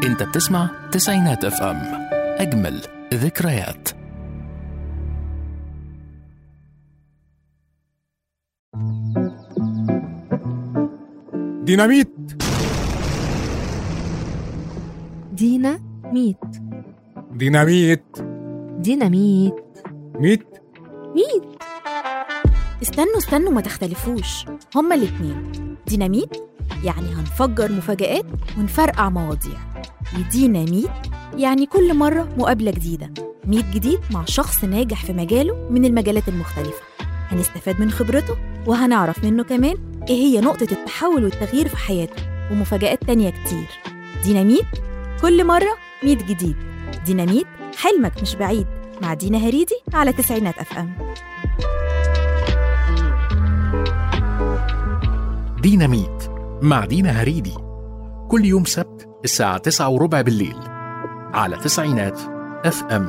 انت بتسمع تسعينات اف ام اجمل ذكريات ديناميت دينا ميت ديناميت ديناميت ميت ميت استنوا استنوا ما تختلفوش هما الاتنين ديناميت يعني هنفجر مفاجآت ونفرقع مواضيع وديناميت يعني كل مرة مقابلة جديدة ميت جديد مع شخص ناجح في مجاله من المجالات المختلفة هنستفاد من خبرته وهنعرف منه كمان ايه هي نقطة التحول والتغيير في حياته ومفاجآت تانية كتير ديناميت كل مرة ميت جديد ديناميت حلمك مش بعيد مع دينا هريدي على تسعينات اف ام ديناميت مع دينا هريدي كل يوم سبت الساعة تسعة وربع بالليل على تسعينات اف ام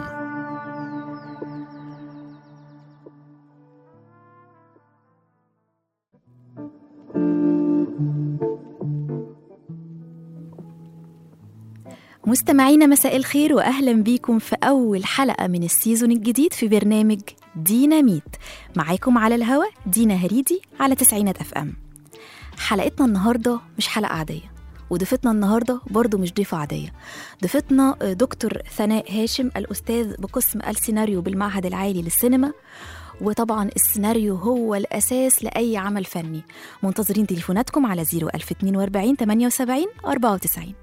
مستمعينا مساء الخير واهلا بيكم في اول حلقه من السيزون الجديد في برنامج ديناميت معاكم على الهوا دينا هريدي على تسعينات اف ام حلقتنا النهارده مش حلقه عاديه وضيفتنا النهارده برضو مش ضيفه عاديه ضيفتنا دكتور ثناء هاشم الاستاذ بقسم السيناريو بالمعهد العالي للسينما وطبعا السيناريو هو الاساس لاي عمل فني منتظرين تليفوناتكم على 01042 78 94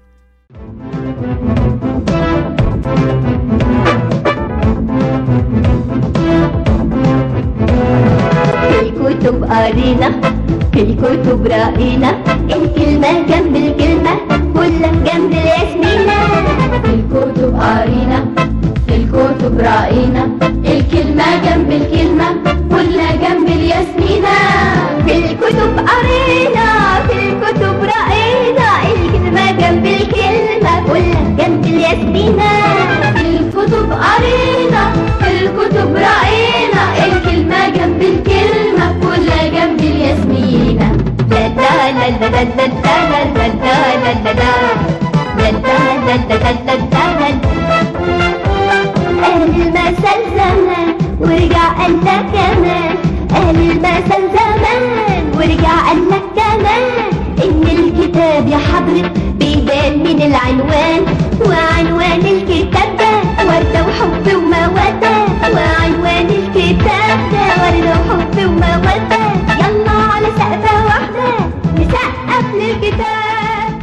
في الكتب قرينا في الكتب رأينا الكلمة جنب الكلمة كلها جنب الياسمينة في الكتب قرينا في الكتب رأينا الكلمة جنب الكلمة كلها جنب الياسمينة في الكتب قرينا في الكتب رأينا الكلمة جنب الكلمة كلها جنب الياسمينة في الكتب قرينا في الكتب رأينا الكلمة جنب الكلمة كلها جنب الياسمينة لا لا لا لا لا لا لا لا لا لا لا لا لا لا لا لا لا لا أهل المثل زمان ورجع قال لك كمان أهل المثل زمان ورجع قال لك كمان إن الكتاب يا حضرة بيبان من العنوان وعنوان الكتاب ده وردة وحب ومودة وعنوان الكتاب ده وردة وحب ومودة يلا على سقفة واحدة نسقف للكتاب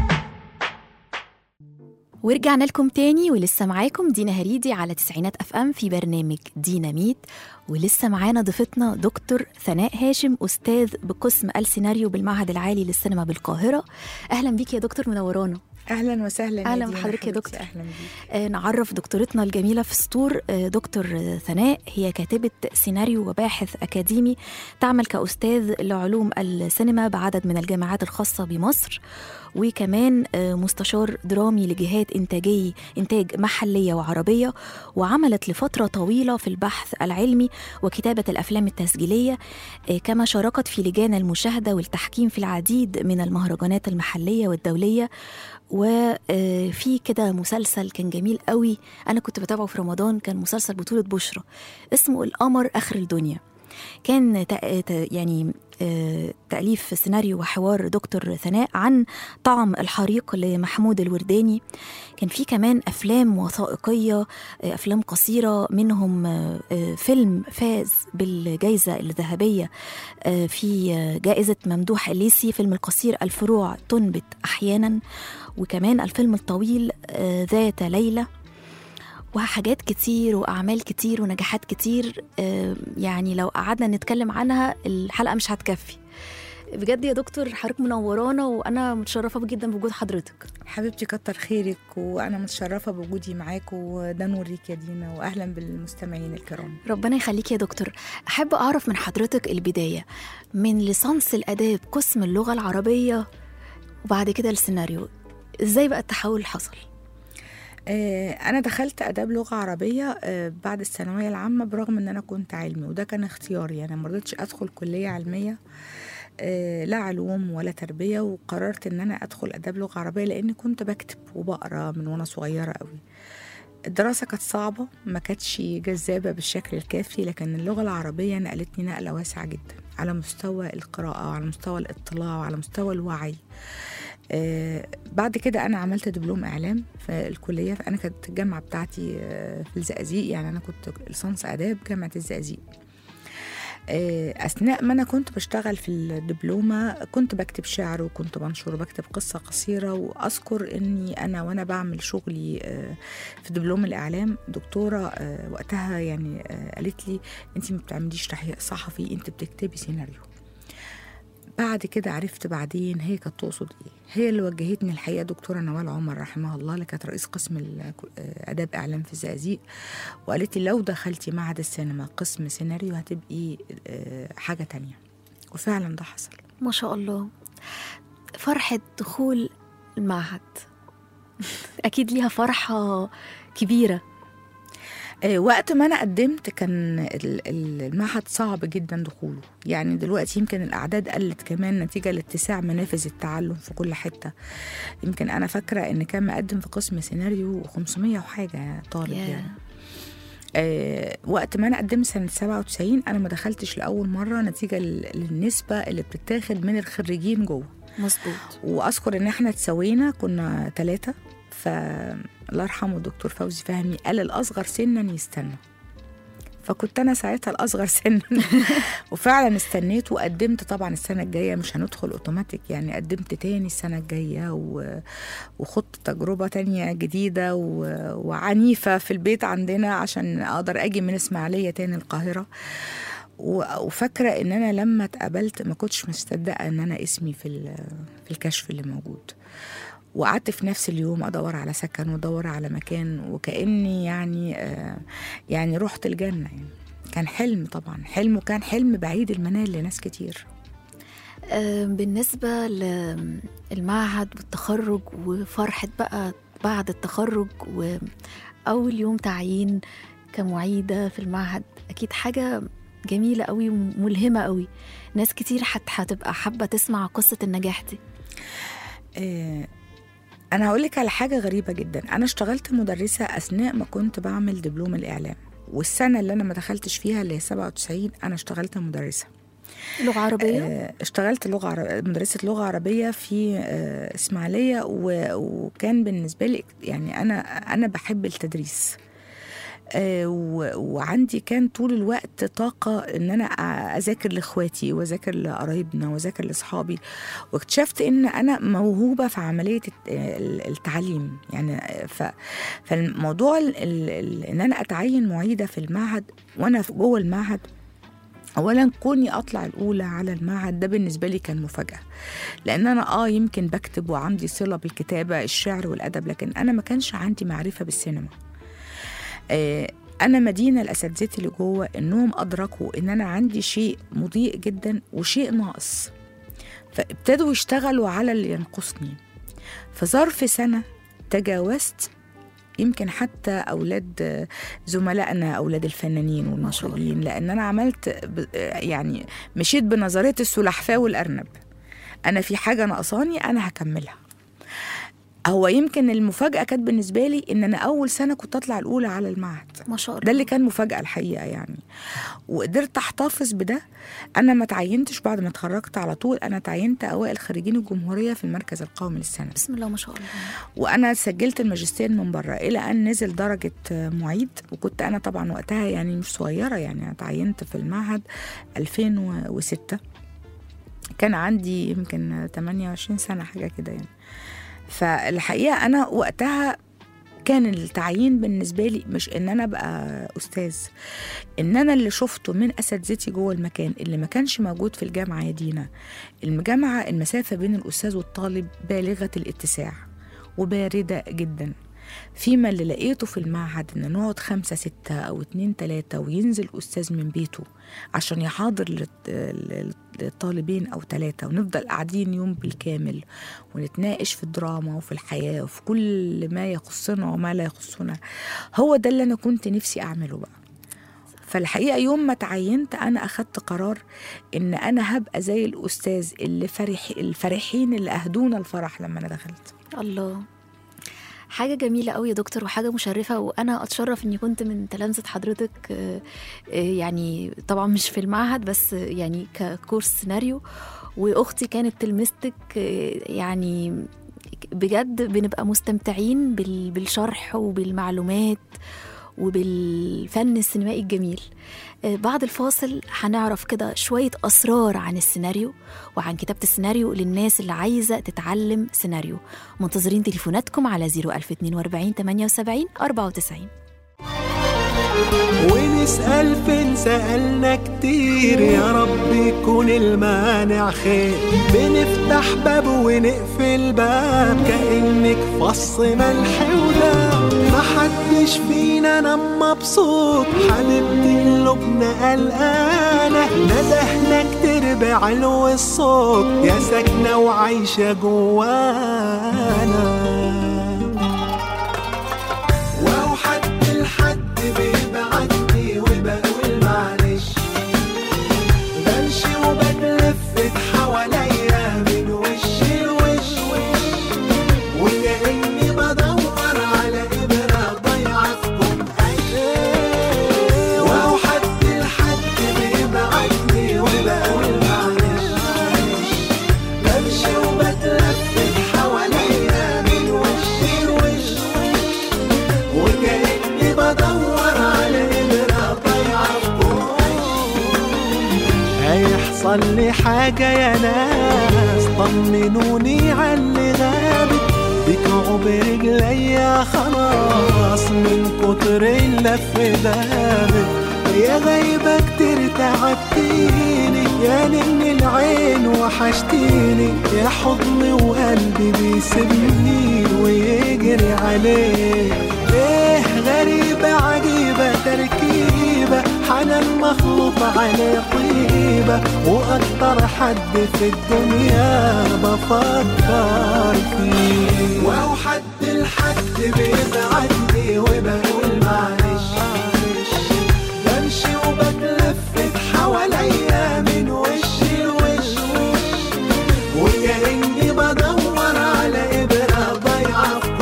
ورجعنا لكم تاني ولسه معاكم دينا هريدي على تسعينات اف ام في برنامج ديناميت ولسه معانا ضيفتنا دكتور ثناء هاشم استاذ بقسم السيناريو بالمعهد العالي للسينما بالقاهره اهلا بيك يا دكتور منورانا اهلا وسهلا يا أهلاً دينا بحضرتك يا حبيبتي، دكتور. اهلا بيك آه، نعرف دكتورتنا الجميله في سطور آه، دكتور آه، ثناء هي كاتبه سيناريو وباحث اكاديمي تعمل كاستاذ لعلوم السينما بعدد من الجامعات الخاصه بمصر وكمان آه، مستشار درامي لجهات انتاجي انتاج محليه وعربيه وعملت لفتره طويله في البحث العلمي وكتابه الافلام التسجيليه آه، كما شاركت في لجان المشاهده والتحكيم في العديد من المهرجانات المحليه والدوليه وفي كده مسلسل كان جميل قوي انا كنت بتابعه في رمضان كان مسلسل بطوله بشرى اسمه القمر اخر الدنيا كان تأ- ت- يعني آه، تأليف سيناريو وحوار دكتور ثناء عن طعم الحريق لمحمود الورداني كان في كمان أفلام وثائقية آه، أفلام قصيرة منهم آه، آه، فيلم فاز بالجائزة الذهبية آه، في آه، جائزة ممدوح الليسي فيلم القصير الفروع تنبت أحيانا وكمان الفيلم الطويل آه، ذات ليلة وحاجات كتير وأعمال كتير ونجاحات كتير آه، يعني لو قعدنا نتكلم عنها الحلقة مش هتكفي بجد يا دكتور حضرتك منورانا وأنا متشرفة جدا بوجود حضرتك حبيبتي كتر خيرك وانا متشرفه بوجودي معاك وده نور ليك يا دينا واهلا بالمستمعين الكرام ربنا يخليك يا دكتور أحب أعرف من حضرتك البداية من ليسانس الآداب قسم اللغة العربية وبعد كده السيناريو إزاي بقى التحول حصل؟ آه، انا دخلت اداب لغه عربيه آه، بعد الثانويه العامه برغم ان انا كنت علمي وده كان اختياري انا ما رضيتش ادخل كليه علميه آه، لا علوم ولا تربية وقررت إن أنا أدخل آداب لغة عربية لأني كنت بكتب وبقرا من وأنا صغيرة قوي الدراسة كانت صعبة ما كانتش جذابة بالشكل الكافي لكن اللغة العربية نقلتني نقلة واسعة جدا على مستوى القراءة وعلى مستوى الاطلاع وعلى مستوى الوعي آه بعد كده أنا عملت دبلوم إعلام في الكلية فأنا كانت الجامعة بتاعتي آه في الزقازيق يعني أنا كنت لسانس آداب جامعة الزقازيق آه، أثناء ما أنا كنت بشتغل في الدبلومة كنت بكتب شعر وكنت بنشر وبكتب قصة قصيرة وأذكر إني أنا وأنا بعمل شغلي آه، في دبلوم الإعلام دكتورة آه، وقتها يعني آه، قالت لي أنت ما بتعمليش تحقيق صحفي أنت بتكتبي سيناريو بعد كده عرفت بعدين هي كانت تقصد ايه هي اللي وجهتني الحقيقه دكتوره نوال عمر رحمها الله اللي كانت رئيس قسم ال- آه، اداب اعلام في الزقازيق وقالت لي لو دخلتي معهد السينما قسم سيناريو هتبقي آه، حاجه تانية وفعلا ده حصل ما شاء الله فرحة دخول المعهد أكيد ليها فرحة كبيرة آه، وقت ما انا قدمت كان ال- ال- المعهد صعب جدا دخوله يعني دلوقتي يمكن الاعداد قلت كمان نتيجه لاتساع منافذ التعلم في كل حته يمكن انا فاكره ان كان مقدم في قسم سيناريو 500 وحاجه طالب ياه. يعني آه وقت ما انا قدمت سنه 97 انا ما دخلتش لاول مره نتيجه لل- للنسبه اللي بتتاخد من الخريجين جوه مظبوط واذكر ان احنا اتسوينا كنا ثلاثه ف الله يرحمه الدكتور فوزي فهمي قال الاصغر سنا يستنى فكنت انا ساعتها الاصغر سنا وفعلا استنيت وقدمت طبعا السنه الجايه مش هندخل اوتوماتيك يعني قدمت تاني السنه الجايه و... وخدت تجربه تانية جديده و... وعنيفه في البيت عندنا عشان اقدر اجي من اسماعيليه تاني القاهره و- وفاكره ان انا لما اتقابلت ما كنتش مصدقه ان انا اسمي في ال- في الكشف اللي موجود وقعدت في نفس اليوم ادور على سكن وادور على مكان وكاني يعني آه يعني رحت الجنه يعني كان حلم طبعا حلم وكان حلم بعيد المنال لناس كتير آه، بالنسبة للمعهد والتخرج وفرحة بقى بعد التخرج وأول يوم تعيين كمعيدة في المعهد أكيد حاجة جميلة قوي وملهمة قوي ناس كتير حت هتبقى حابة تسمع قصة النجاح دي آه انا هقول لك على حاجه غريبه جدا انا اشتغلت مدرسه اثناء ما كنت بعمل دبلوم الاعلام والسنه اللي انا ما دخلتش فيها اللي هي 97 انا اشتغلت مدرسه لغة عربية آه، اشتغلت لغة عربية مدرسة لغة عربية في آه، إسماعيلية و- وكان بالنسبة لي يعني أنا أنا بحب التدريس آه، و- وعندي كان طول الوقت طاقة إن أنا أ- أذاكر لإخواتي وأذاكر لقرايبنا وأذاكر لأصحابي واكتشفت إن أنا موهوبة في عملية الت- ال- التعليم يعني ف فالموضوع ال- ال- ال- إن أنا أتعين معيدة في المعهد وأنا في- جوه المعهد اولا كوني اطلع الاولى على المعهد ده بالنسبه لي كان مفاجاه لان انا اه يمكن بكتب وعندي صله بالكتابه الشعر والادب لكن انا ما كانش عندي معرفه بالسينما آه انا مدينه لاساتذتي اللي جوه انهم ادركوا ان انا عندي شيء مضيء جدا وشيء ناقص فابتدوا يشتغلوا على اللي ينقصني في ظرف سنه تجاوزت يمكن حتى اولاد زملائنا اولاد الفنانين والمخرجين لان انا عملت ب- يعني مشيت بنظريه السلحفاه والارنب انا في حاجه ناقصاني انا هكملها هو يمكن المفاجاه كانت بالنسبه لي ان انا اول سنه كنت اطلع الاولى على المعهد ما شاء الله ده اللي كان مفاجأة الحقيقة يعني وقدرت أحتفظ بده أنا ما تعينتش بعد ما اتخرجت على طول أنا تعينت أوائل خريجين الجمهورية في المركز القومي للسنة بسم الله ما شاء الله وأنا سجلت الماجستير من بره إلى أن نزل درجة معيد وكنت أنا طبعا وقتها يعني مش صغيرة يعني أنا تعينت في المعهد 2006 كان عندي يمكن 28 سنة حاجة كده يعني فالحقيقة أنا وقتها كان التعيين بالنسبة لي مش إن أنا أبقى أستاذ إن أنا اللي شفته من أساتذتي جوه المكان اللي ما كانش موجود في الجامعة يا دينا الجامعة المسافة بين الأستاذ والطالب بالغة الاتساع وباردة جدا فيما اللي لقيته في المعهد ان نقعد خمسة ستة او اتنين تلاتة وينزل استاذ من بيته عشان يحاضر للط- لل- للطالبين او تلاتة ونفضل قاعدين يوم بالكامل ونتناقش في الدراما وفي الحياة وفي كل ما يخصنا وما لا يخصنا هو ده اللي انا كنت نفسي اعمله بقى فالحقيقه يوم ما تعينت انا اخدت قرار ان انا هبقى زي الاستاذ اللي فرح الفرحين اللي اهدونا الفرح لما انا دخلت الله حاجة جميلة قوي يا دكتور وحاجة مشرفة وأنا أتشرف إني كنت من تلامذة حضرتك آه، آه، يعني طبعا مش في المعهد بس آه، يعني ككورس سيناريو وأختي كانت تلمستك آه، يعني بجد بنبقى مستمتعين بال- بالشرح وبالمعلومات وبالفن السينمائي الجميل آه، بعد الفاصل هنعرف كده شوية أسرار عن السيناريو وعن كتابة السيناريو للناس اللي عايزة تتعلم سيناريو منتظرين تليفوناتكم على 01042 78 94 ونسأل فين سألنا كتير يا رب يكون المانع خير بنفتح باب ونقفل باب كأنك فص ملح وداب محدش فينا نام مبسوط حبيبتي قلوبنا قلقانة ندهنا كتير بعلو الصوت يا ساكنة وعايشة جوانا واو حد لحد بيبعتني وبقول معلش بمشي وبتلفت حواليا من وش لوش وكأني بدور على إبرة ضايعة في كوم واو حد لحد بيبعتني وبقول معلش بمشي وبتلفت حواليا من وش لوش وكأني بدور على إبرة ضايعة في هيحصل لي حاجة يا ناس طمنوني على اللي غابت بكعب رجليا خلاص من كتر اللف دابت يا غايبة كتير تعبتيني يا نن العين وحشتيني يا حضني وقلبي بيسيبني ويجري عليه ايه غريبة عجيبة تركيبة حنان مخلوط عليه طيبة وأكتر حد في الدنيا بفكر فيه واو حد الحد بيبعدني وبقول معلش بمشي وبتلفت حواليا من وش لوش وكأني بدور على إبرة ضايعة في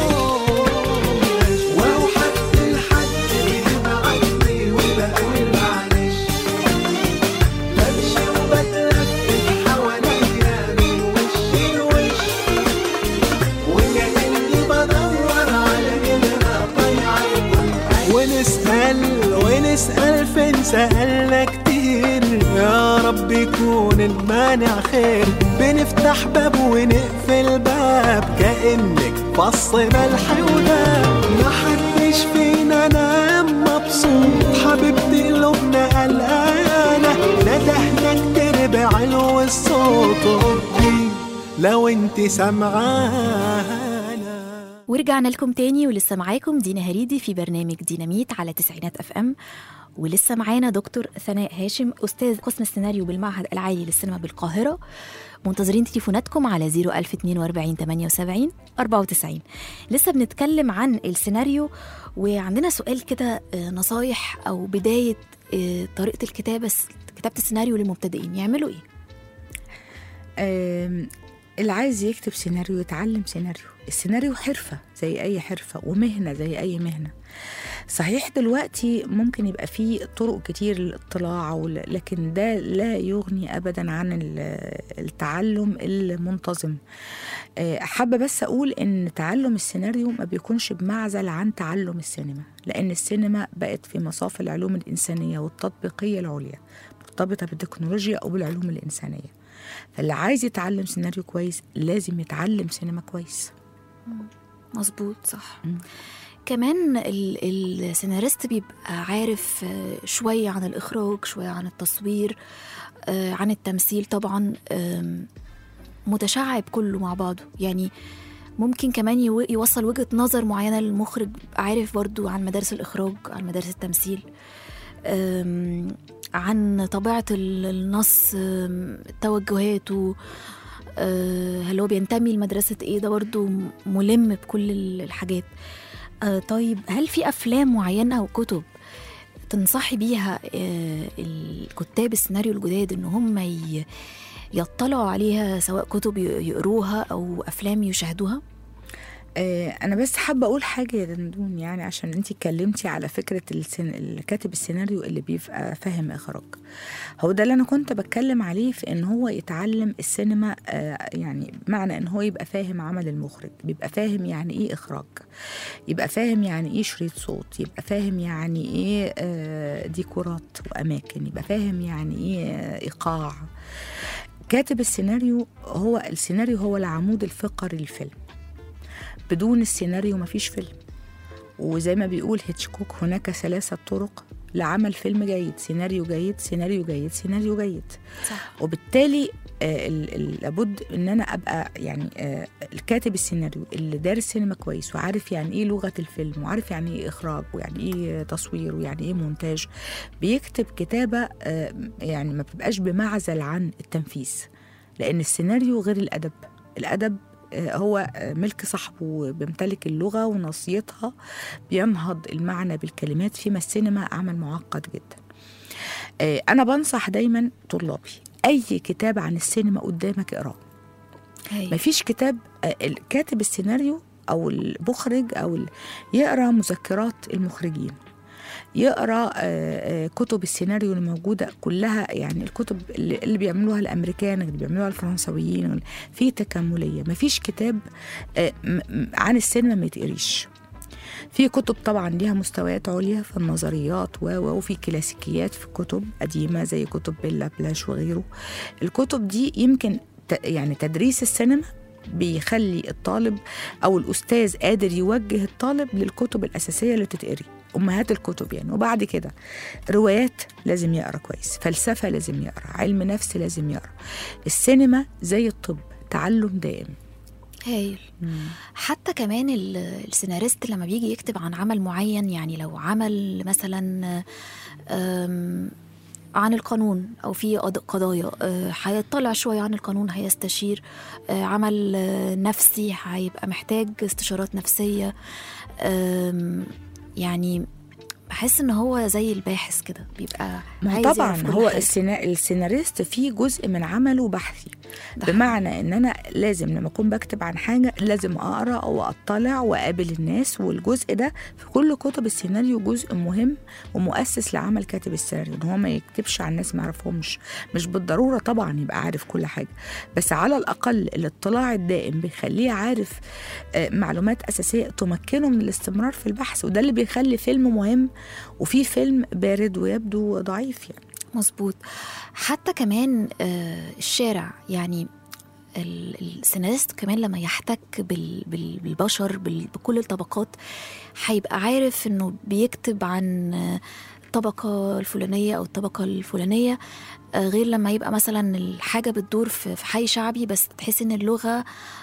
كوش واو حد الحد بيبعدني وبقول معلش بمشي وبتلفت حواليا من وش لوش وكأني بدور على إبرة ضايعة في كوش ونسأل ونسأل فين سألنا كتير يا رب يكون المانع خير بنفتح باب ونقفل باب كأنك فص ملح وداب محدش فينا نام مبسوط حبيبتي قلوبنا قلقانة ندهنا كتير بعلو الصوت ردي لو انت سامعانا ورجعنا لكم تاني ولسه معاكم دينا هريدي في برنامج ديناميت على تسعينات اف ام ولسه معانا دكتور ثناء هاشم استاذ قسم السيناريو بالمعهد العالي للسينما بالقاهره منتظرين تليفوناتكم على 01042 78 94 لسه بنتكلم عن السيناريو وعندنا سؤال كده آه، نصايح او بدايه آه، طريقه الكتابه كتابه السيناريو للمبتدئين يعملوا ايه آم، اللي عايز يكتب سيناريو يتعلم سيناريو السيناريو حرفة زي أي حرفة ومهنة زي أي مهنة صحيح دلوقتي ممكن يبقى فيه طرق كتير للاطلاع وال- لكن ده لا يغني أبدا عن ال- التعلم المنتظم آه، حابة بس أقول إن تعلم السيناريو ما بيكونش بمعزل عن تعلم السينما لأن السينما بقت في مصاف العلوم الإنسانية والتطبيقية العليا مرتبطة بالتكنولوجيا أو بالعلوم الإنسانية فاللي عايز يتعلم سيناريو كويس لازم يتعلم سينما كويس مظبوط صح مم. كمان ال- السيناريست بيبقى عارف آه، شوية عن الإخراج شوية عن التصوير آه، عن التمثيل طبعا آم، متشعب كله مع بعضه يعني ممكن كمان يو- يوصل وجهة نظر معينة للمخرج بيبقى عارف برضو عن مدارس الإخراج عن مدارس التمثيل آم، عن طبيعة ال- النص آم، توجهاته آه، هل هو بينتمي لمدرسة ايه ده برضو ملم بكل ال- الحاجات آه، طيب هل في أفلام معينة أو كتب تنصحي بيها آه، الكتاب السيناريو الجداد ان هم ي- يطلعوا عليها سواء كتب ي- يقروها او افلام يشاهدوها آه، انا بس حابه اقول حاجه يا دندون يعني عشان انت اتكلمتي على فكره السن... الكاتب السيناريو اللي بيبقى فاهم اخراج هو ده اللي انا كنت بتكلم عليه في ان هو يتعلم السينما آه، يعني بمعنى ان هو يبقى فاهم عمل المخرج بيبقى فاهم يعني ايه اخراج يبقى فاهم يعني ايه شريط صوت يبقى فاهم يعني ايه آه، ديكورات واماكن يبقى فاهم يعني ايه آه، ايقاع كاتب السيناريو هو السيناريو هو العمود الفقري للفيلم بدون السيناريو مفيش فيلم وزي ما بيقول هيتشكوك هناك ثلاثة طرق لعمل فيلم جيد سيناريو جيد سيناريو جيد سيناريو جيد صح وبالتالي آه، ال- ال- لابد ان انا ابقى يعني آه، الكاتب السيناريو اللي دارس سينما كويس وعارف يعني ايه لغه الفيلم وعارف يعني ايه اخراج ويعني ايه تصوير ويعني ايه مونتاج بيكتب كتابه آه، يعني ما بتبقاش بمعزل عن التنفيذ لان السيناريو غير الادب الادب آه، هو آه، ملك صاحبه بيمتلك اللغه ونصيتها بينهض المعنى بالكلمات فيما السينما عمل معقد جدا آه، انا بنصح دايما طلابي اي كتاب عن السينما قدامك اقراه هاي. مفيش كتاب آه، الكاتب السيناريو او المخرج او ال- يقرا مذكرات المخرجين يقرا آه، آه، كتب السيناريو اللي موجوده كلها يعني الكتب اللي اللي بيعملوها الامريكان اللي بيعملوها الفرنسويين في تكامليه مفيش كتاب آه، م- م- عن السينما ما يتقريش في كتب طبعا ليها مستويات عليا في النظريات و و- وفي كلاسيكيات في كتب قديمه زي كتب بيلا بلاش وغيره الكتب دي يمكن ت- يعني تدريس السينما بيخلي الطالب او الاستاذ قادر يوجه الطالب للكتب الاساسيه اللي تتقري امهات الكتب يعني وبعد كده روايات لازم يقرا كويس فلسفه لازم يقرا علم نفس لازم يقرا السينما زي الطب تعلم دائم هايل حتى كمان ال- السيناريست لما بيجي يكتب عن عمل معين يعني لو عمل مثلا أم، عن القانون او في قض- قضايا أه، هيطلع شويه عن القانون هيستشير أه، عمل أه، نفسي هيبقى محتاج استشارات نفسيه أم، يعني بحس ان هو زي الباحث كده بيبقى ما هو عايز طبعا يعرف كل هو حاجة. السينا... السيناريست فيه جزء من عمله بحثي ده حقيقي. بمعنى ان انا لازم لما اكون بكتب عن حاجه لازم اقرا واطلع واقابل الناس والجزء ده في كل كتب السيناريو جزء مهم ومؤسس لعمل كاتب السيناريو ان هو ما يكتبش عن ناس ما يعرفهمش مش بالضروره طبعا يبقى عارف كل حاجه بس على الاقل الاطلاع الدائم بيخليه عارف آه، معلومات اساسيه تمكنه من الاستمرار في البحث وده اللي بيخلي فيلم مهم وفي فيلم بارد ويبدو ضعيف يعني مظبوط حتى كمان آه، الشارع يعني ال- السيناريست كمان لما يحتك بال- بال- بالبشر بال- بكل الطبقات هيبقى عارف انه بيكتب عن آه، الطبقة الفلانية أو الطبقة الفلانية آه، غير لما يبقى مثلا الحاجة بتدور في في حي شعبي بس تحس إن اللغة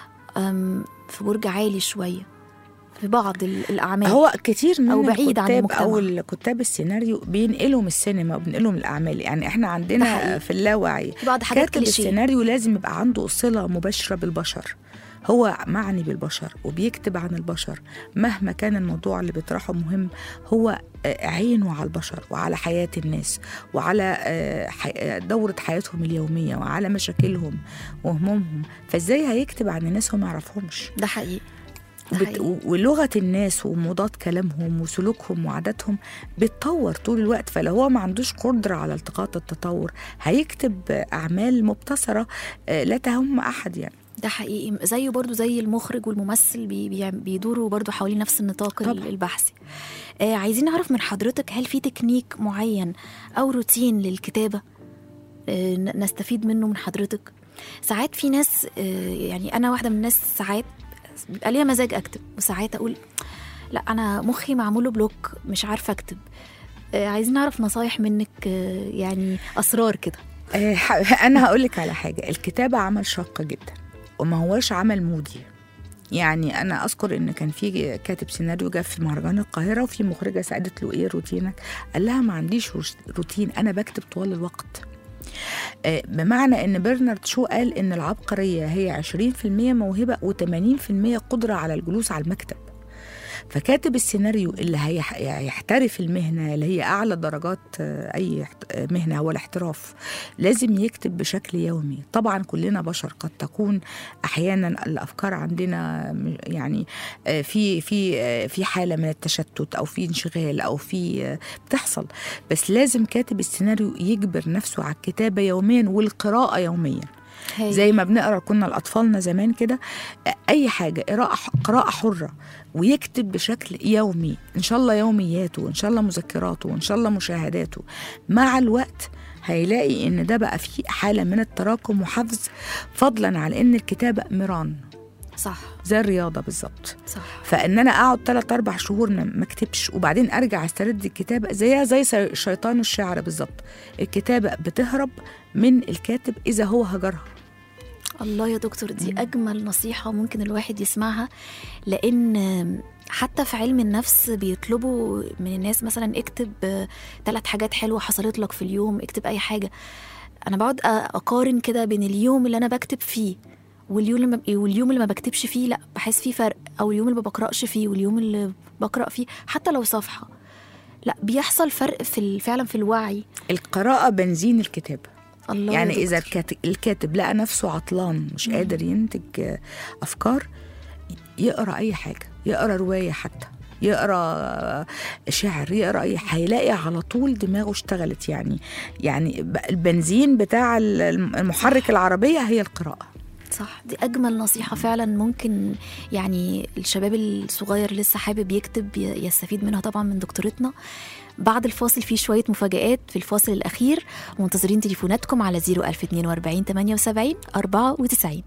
آم، في برج عالي شوية في بعض ال- الأعمال هو كتير من أو بعيد عن الكتاب المجتمع. او الكتاب السيناريو بينقلوا من السينما وبينقلوا من الاعمال يعني احنا ده عندنا حقيقي. في اللاوعي في بعض حاجات كاتب كليشيه السيناريو لازم يبقى عنده صله مباشره بالبشر هو معني بالبشر وبيكتب عن البشر مهما كان الموضوع اللي بيطرحه مهم هو آه، عينه على البشر وعلى حياة الناس وعلى آه، حي- آه، دورة حياتهم اليومية وعلى مشاكلهم وهمومهم فازاي هيكتب عن الناس هو ما يعرفهمش ده حقيقي ده وبت... حقيقي. و- ولغه الناس وموضات كلامهم وسلوكهم وعاداتهم بتطور طول الوقت فلو هو ما عندوش قدره على التقاط التطور هيكتب اعمال مبتصره آه، لا تهم احد يعني ده حقيقي زيه برضو زي المخرج والممثل بي بي بيدوروا برضو حوالين نفس النطاق طبعا. طبعا. البحثي آه عايزين نعرف من حضرتك هل في تكنيك معين أو روتين للكتابة آه ن- نستفيد منه من حضرتك ساعات في ناس آه يعني أنا واحدة من الناس ساعات بيبقى ليا مزاج أكتب وساعات أقول لا أنا مخي معموله بلوك مش عارفة أكتب آه عايزين نعرف نصايح منك آه يعني أسرار كده آه، ح- انا هقول لك على حاجه الكتابه عمل شاق جدا وما هوش عمل مودي يعني انا اذكر ان كان في كاتب سيناريو جه في مهرجان القاهره وفي مخرجه سالت له ايه روتينك قال لها ما عنديش روش- روتين انا بكتب طوال الوقت آه، بمعنى ان برنارد شو قال ان العبقريه هي 20% موهبه و80% قدره على الجلوس على المكتب فكاتب السيناريو اللي هيح- هيحترف المهنه اللي هي اعلى درجات آه، اي احت- مهنه هو الاحتراف لازم يكتب بشكل يومي طبعا كلنا بشر قد تكون احيانا الافكار عندنا م- يعني آه، في في آه، في حاله من التشتت او في انشغال او في آه، بتحصل بس لازم كاتب السيناريو يجبر نفسه على الكتابه يوميا والقراءه يوميا هاي. زي ما بنقرا كنا لاطفالنا زمان كده اي حاجه قراءه قراءه حره ويكتب بشكل يومي ان شاء الله يومياته وان شاء الله مذكراته وان شاء الله مشاهداته مع الوقت هيلاقي ان ده بقى فيه حاله من التراكم وحفظ فضلا عن ان الكتابه مران صح زي الرياضه بالظبط صح فان انا اقعد ثلاث اربع شهور ما ما اكتبش وبعدين ارجع استرد الكتابه زيها زي سي- شيطان الشعر بالظبط الكتابه بتهرب من الكاتب اذا هو هجرها الله يا دكتور دي أجمل نصيحة ممكن الواحد يسمعها لأن حتى في علم النفس بيطلبوا من الناس مثلا اكتب ثلاث حاجات حلوة حصلت لك في اليوم اكتب أي حاجة أنا بقعد أ- أقارن كده بين اليوم اللي أنا بكتب فيه واليوم اللي ما واليوم اللي ما بكتبش فيه لا بحس فيه فرق أو اليوم اللي ما بقرأش فيه واليوم اللي بقرأ فيه حتى لو صفحة لا بيحصل فرق في ال- فعلا في الوعي القراءه بنزين الكتابه الله يا يعني اذا دكتور. الكات- الكاتب لقى نفسه عطلان مش قادر ينتج آه، افكار يقرا اي حاجه يقرا روايه حتى يقرا آه، شعر يقرا اي هيلاقي على طول دماغه اشتغلت يعني يعني ب- البنزين بتاع ال- المحرك العربيه هي القراءه صح دي أجمل نصيحة فعلا ممكن يعني الشباب الصغير لسه حابب يكتب ي- يستفيد منها طبعا من دكتورتنا بعد الفاصل في شوية مفاجآت في الفاصل الأخير ومنتظرين تليفوناتكم على 01042 78 94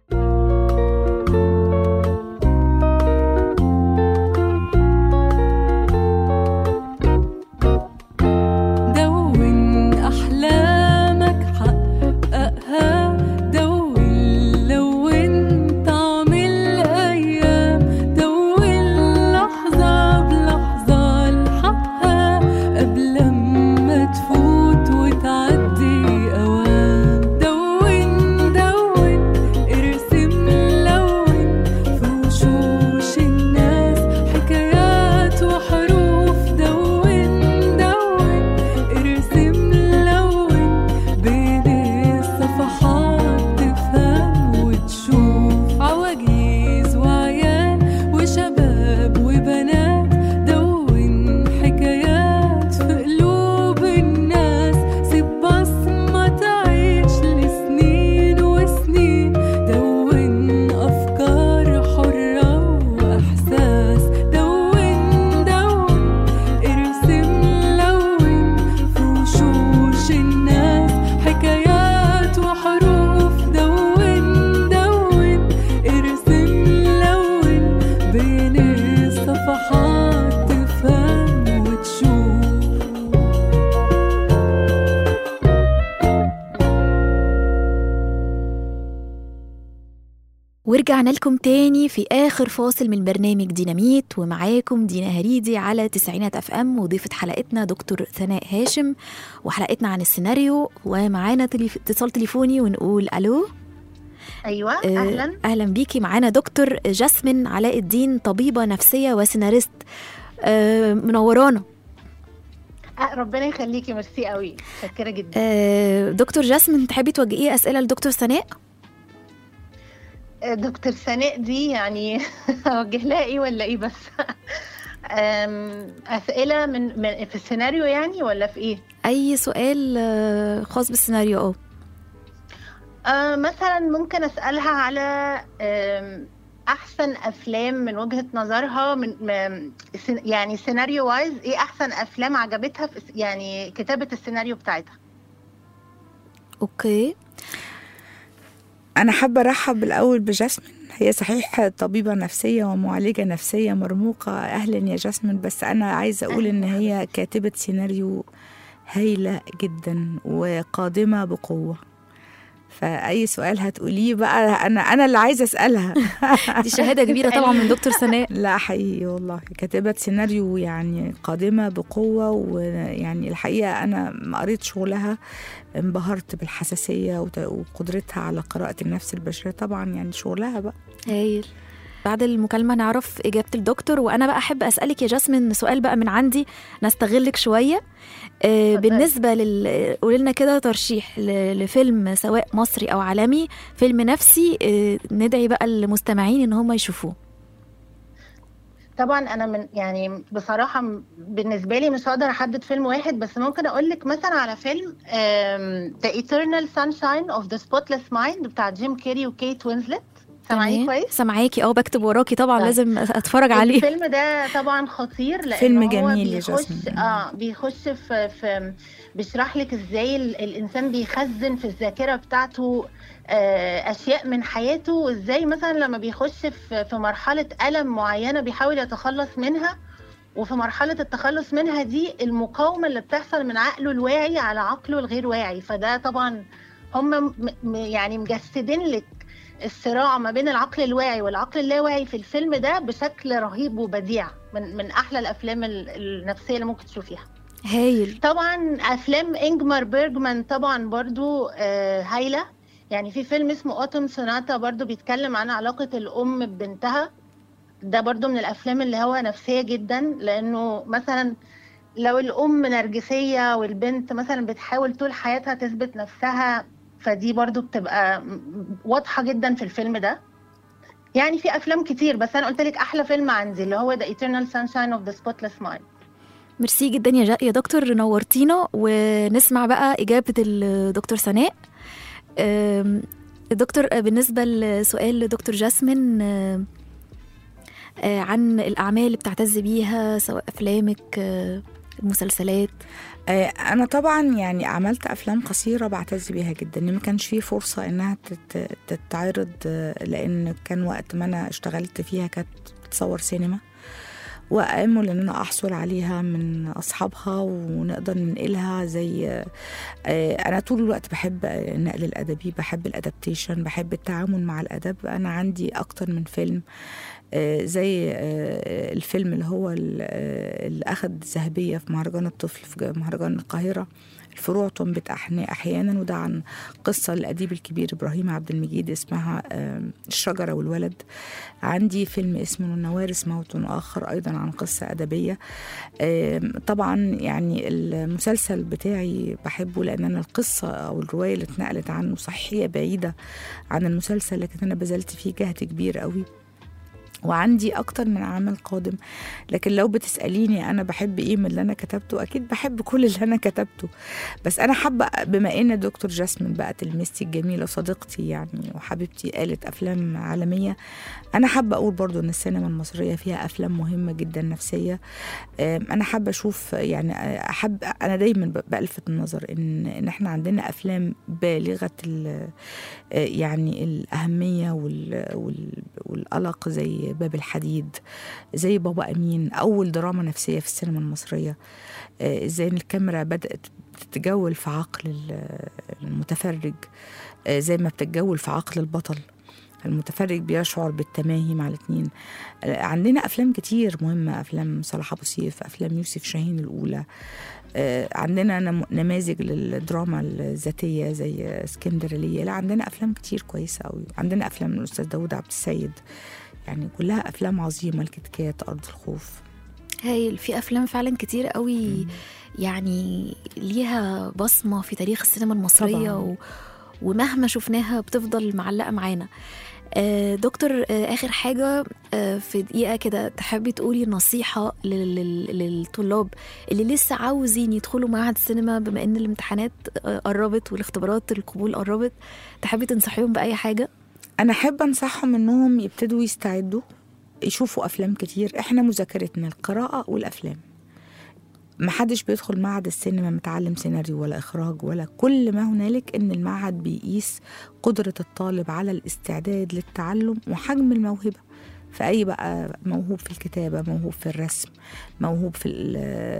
دون أحلامك حققها دون لون طعم الأيام دون لحظة بلحظة لحقها قبل ما تفوت وتعدي أوام دون دون ارسم لون في وشوش الناس حكايات وحروف دون دون ارسم لون بين الصفحات تفهم وتشوف عواجيز وعيال وشباب وبنات دون حكايات في قلوب الناس سيب بصمة تعيش لسنين وسنين دون أفكار حرة وإحساس دون دون ارسم لون في وشوش الناس حكايات وحروف دون دون ارسم لون بين الصفحات تفهم وتشوف ورجعنا لكم تاني في آخر فاصل من برنامج ديناميت ومعاكم دينا هريدي على تسعينات أف أم وضيفة حلقتنا دكتور ثناء هاشم وحلقتنا عن السيناريو ومعانا تليف... اتصال تليفوني ونقول ألو ايوه آه، اهلا اهلا بيكي معانا دكتور جاسمين علاء الدين طبيبه نفسيه وسيناريست آه، منورانا آه، ربنا يخليكي ميرسي قوي متشكره جدا آه، دكتور جاسمين تحبي توجهي اسئله لدكتور سناء آه، دكتور سناء دي يعني اوجه لها ايه ولا ايه بس آم، اسئله من, من في السيناريو يعني ولا في ايه اي سؤال آه، خاص بالسيناريو اه آه مثلا ممكن اسالها على آم، احسن افلام من وجهه نظرها من م- سن- يعني سيناريو وايز ايه احسن افلام عجبتها في يعني كتابه السيناريو بتاعتها اوكي أنا حابة أرحب بالأول بجاسمين هي صحيح طبيبة نفسية ومعالجة نفسية مرموقة أهلا يا جاسمين بس أنا عايزة أقول إن هي كاتبة سيناريو هايلة جدا وقادمة بقوة فأي سؤال هتقوليه بقى أنا أنا اللي عايزة أسألها دي شهاده كبيره طبعا من دكتور سناء لا حقيقي والله كاتبة سيناريو يعني قادمة بقوة ويعني الحقيقة أنا ما قريت شغلها انبهرت بالحساسية وت- وقدرتها على قراءة النفس البشرية طبعا يعني شغلها بقى هايل بعد المكالمة نعرف إجابة الدكتور وأنا بقى أحب أسألك يا جاسمين سؤال بقى من عندي نستغلك شوية آه، اتفضلي. بالنسبة لل قولي لنا كده ترشيح ل- لفيلم سواء مصري أو عالمي فيلم نفسي آه، ندعي بقى المستمعين إن هم يشوفوه طبعا انا من يعني بصراحه م- بالنسبه لي مش هقدر احدد فيلم واحد بس ممكن اقول لك مثلا على فيلم آم، The Eternal Sunshine of the Spotless Mind بتاع جيم كيري وكيت وينزلت سامعيني تمام. كويس سامعاكي اه بكتب وراكي طبعا طيب. لازم أتفرج عليه الفيلم ده طبعا خطير لان فيلم هو جميل يا بيخش جاسمين. اه بيخش في في بيشرح لك ازاي ال- الانسان بيخزن في الذاكره بتاعته آه، اشياء من حياته وازاي مثلا لما بيخش في في مرحله الم معينه بيحاول يتخلص منها وفي مرحله التخلص منها دي المقاومه اللي بتحصل من عقله الواعي على عقله الغير واعي فده طبعا هم م- م- يعني مجسدين لك الصراع ما بين العقل الواعي والعقل اللاواعي في الفيلم ده بشكل رهيب وبديع من من احلى الافلام ال- النفسيه اللي ممكن تشوفيها هايل طبعا افلام انجمار بيرجمان طبعا برضو آه، هايله يعني في فيلم اسمه اوتوم سوناتا برضو بيتكلم عن علاقه الام ببنتها ده برضو من الافلام اللي هو نفسيه جدا لانه مثلا لو الام نرجسيه والبنت مثلا بتحاول طول حياتها تثبت نفسها فدي برضو بتبقى م- واضحه جدا في الفيلم ده يعني في افلام كتير بس انا قلت لك احلى فيلم عندي اللي هو The Eternal Sunshine of the Spotless Mind ميرسي جدا يا جا- يا دكتور نورتينا ونسمع بقى إجابة الدكتور سناء أم، الدكتور آه، بالنسبة لسؤال دكتور جاسمين آه، آه، عن الأعمال اللي بتعتز بيها سواء أفلامك آه، المسلسلات آه، انا طبعا يعني عملت افلام قصيره بعتز بيها جدا إن ما كانش فيه فرصه انها تت- تتعرض آه، لان كان وقت ما انا اشتغلت فيها كانت بتصور سينما وامل ان انا احصل عليها من اصحابها ونقدر ننقلها زي آه، انا طول الوقت بحب النقل الادبي بحب الادابتيشن بحب التعامل مع الادب انا عندي اكتر من فيلم آه، زي آه، الفيلم اللي هو ال- آه، اللي أخد ذهبية في مهرجان الطفل في ج- مهرجان القاهرة الفروع تنبت أحن- أحيانا وده عن قصة للأديب الكبير إبراهيم عبد المجيد اسمها آه، الشجرة والولد عندي فيلم اسمه النوارس موت آخر أيضا عن قصة أدبية آم، طبعا يعني المسلسل بتاعي بحبه لأن أنا القصة أو الرواية اللي اتنقلت عنه صحيح هي بعيدة عن المسلسل لكن أنا بذلت فيه جهد كبير قوي وعندي اكتر من عمل قادم لكن لو بتساليني انا بحب ايه من اللي انا كتبته اكيد بحب كل اللي انا كتبته بس انا حابه بما ان دكتور جاسمين بقى تلميذتي الجميله صديقتي يعني وحبيبتي قالت افلام عالميه انا حابه اقول برضو ان السينما المصريه فيها افلام مهمه جدا نفسيه آم، انا حابه اشوف يعني احب انا دايما ب- بالفت النظر ان ان احنا عندنا افلام بالغه ال- آه، يعني الاهميه وال وال والقلق زي باب الحديد زي بابا امين اول دراما نفسيه في السينما المصريه آه، ازاي إن الكاميرا بدات تتجول في عقل ال- المتفرج آه، زي ما بتتجول في عقل البطل المتفرج بيشعر بالتماهي مع الاثنين عندنا افلام كتير مهمه افلام صلاح ابو سيف افلام يوسف شاهين الاولى آه، عندنا نم- نماذج للدراما الذاتيه زي اسكندريه لا عندنا افلام كتير كويسه قوي عندنا افلام من الاستاذ داوود عبد السيد يعني كلها افلام عظيمه الكتكات ارض الخوف هايل في أفلام فعلا كتير قوي يعني ليها بصمة في تاريخ السينما المصرية طبعاً. و... ومهما شفناها بتفضل معلقة معانا آه، دكتور آه، آخر حاجة آه، في دقيقة كده تحبي تقولي نصيحة لل- لل- للطلاب اللي لسه عاوزين يدخلوا معهد السينما بما إن الامتحانات آه، قربت والاختبارات القبول قربت تحبي تنصحيهم بأي حاجة؟ انا احب انصحهم انهم يبتدوا يستعدوا يشوفوا افلام كتير احنا مذاكرتنا القراءه والافلام محدش بيدخل معهد السينما متعلم سيناريو ولا اخراج ولا كل ما هنالك ان المعهد بيقيس قدره الطالب على الاستعداد للتعلم وحجم الموهبه فأي بقى موهوب في الكتابة موهوب في الرسم موهوب في ال- آه،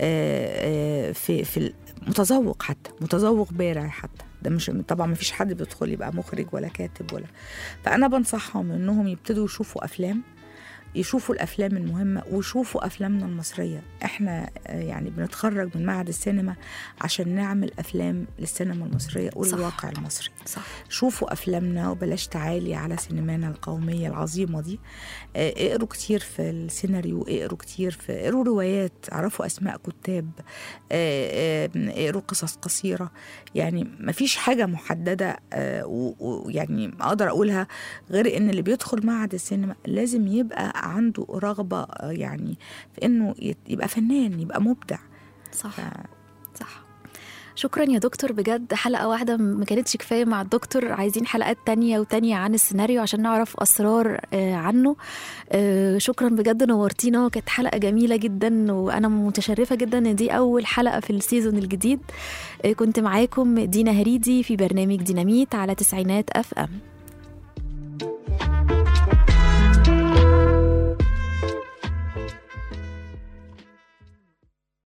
آه، في في ال- متذوق حتى متذوق بارع حتى ده مش طبعا ما فيش حد بيدخل يبقى مخرج ولا كاتب ولا فانا بنصحهم انهم يبتدوا يشوفوا افلام يشوفوا الافلام المهمه ويشوفوا افلامنا المصريه احنا آه، يعني بنتخرج من معهد السينما عشان نعمل افلام للسينما المصريه وللواقع المصري صح شوفوا افلامنا وبلاش تعالي على سينمانا القوميه العظيمه دي آه، اقروا كتير في السيناريو اقروا كتير في اقروا روايات اعرفوا اسماء كتاب آه، آه، اقروا قصص قصيره يعني مفيش حاجه محدده آه، و- ويعني اقدر اقولها غير ان اللي بيدخل معهد السينما لازم يبقى عنده رغبه آه، يعني في انه يت- يبقى فنان يبقى مبدع صح ف- صح شكرا يا دكتور بجد حلقة واحدة ما كانتش كفاية مع الدكتور عايزين حلقات تانية وتانية عن السيناريو عشان نعرف أسرار آه، عنه آه، شكرا بجد نورتينا كانت حلقة جميلة جدا وأنا متشرفة جدا إن دي أول حلقة في السيزون الجديد آه، كنت معاكم دينا هريدي في برنامج ديناميت على تسعينات أف أم